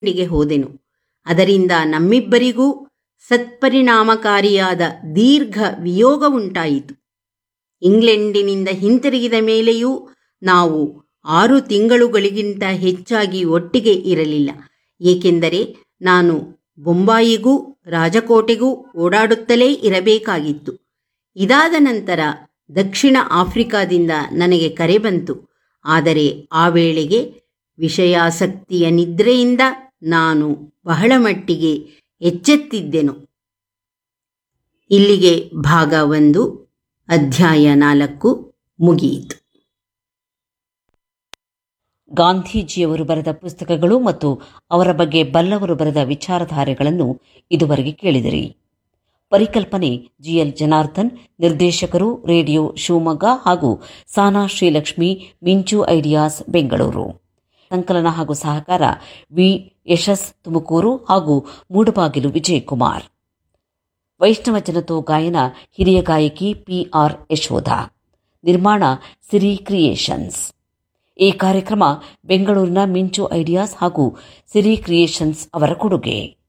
ಇಂಗ್ಲೆಂಡಿಗೆ ಹೋದೆನು ಅದರಿಂದ ನಮ್ಮಿಬ್ಬರಿಗೂ ಸತ್ಪರಿಣಾಮಕಾರಿಯಾದ ದೀರ್ಘ ವಿಯೋಗ ಉಂಟಾಯಿತು ಇಂಗ್ಲೆಂಡಿನಿಂದ ಹಿಂತಿರುಗಿದ ಮೇಲೆಯೂ ನಾವು ಆರು ತಿಂಗಳುಗಳಿಗಿಂತ ಹೆಚ್ಚಾಗಿ ಒಟ್ಟಿಗೆ ಇರಲಿಲ್ಲ ಏಕೆಂದರೆ ನಾನು ಬೊಂಬಾಯಿಗೂ ರಾಜಕೋಟೆಗೂ ಓಡಾಡುತ್ತಲೇ ಇರಬೇಕಾಗಿತ್ತು ಇದಾದ ನಂತರ ದಕ್ಷಿಣ ಆಫ್ರಿಕಾದಿಂದ ನನಗೆ ಕರೆ ಬಂತು ಆದರೆ ಆ ವೇಳೆಗೆ ವಿಷಯಾಸಕ್ತಿಯ ನಿದ್ರೆಯಿಂದ ನಾನು ಬಹಳ ಮಟ್ಟಿಗೆ ಎಚ್ಚೆತ್ತಿದ್ದೆನು ಇಲ್ಲಿಗೆ ಭಾಗ ಒಂದು ಅಧ್ಯಾಯ ನಾಲ್ಕು ಮುಗಿಯಿತು ಗಾಂಧೀಜಿಯವರು ಬರೆದ ಪುಸ್ತಕಗಳು ಮತ್ತು ಅವರ ಬಗ್ಗೆ ಬಲ್ಲವರು ಬರೆದ ವಿಚಾರಧಾರೆಗಳನ್ನು ಇದುವರೆಗೆ ಕೇಳಿದಿರಿ ಪರಿಕಲ್ಪನೆ ಜಿಎಲ್ ಜನಾರ್ದನ್ ನಿರ್ದೇಶಕರು ರೇಡಿಯೋ ಶಿವಮೊಗ್ಗ ಹಾಗೂ ಸಾನಾ ಶ್ರೀಲಕ್ಷ್ಮಿ ಮಿಂಚು ಐಡಿಯಾಸ್ ಬೆಂಗಳೂರು ಸಂಕಲನ ಹಾಗೂ ಸಹಕಾರ ವಿ ಯಶಸ್ ತುಮಕೂರು ಹಾಗೂ ಮೂಡಬಾಗಿಲು ವಿಜಯಕುಮಾರ್ ವೈಷ್ಣವ ಜನತೋ ಗಾಯನ ಹಿರಿಯ ಗಾಯಕಿ ಪಿಆರ್ ಯಶೋಧ ನಿರ್ಮಾಣ ಸಿರಿ ಕ್ರಿಯೇಷನ್ಸ್ ಈ ಕಾರ್ಯಕ್ರಮ ಬೆಂಗಳೂರಿನ ಮಿಂಚು ಐಡಿಯಾಸ್ ಹಾಗೂ ಸಿರಿ ಕ್ರಿಯೇಷನ್ಸ್ ಅವರ ಕೊಡುಗೆ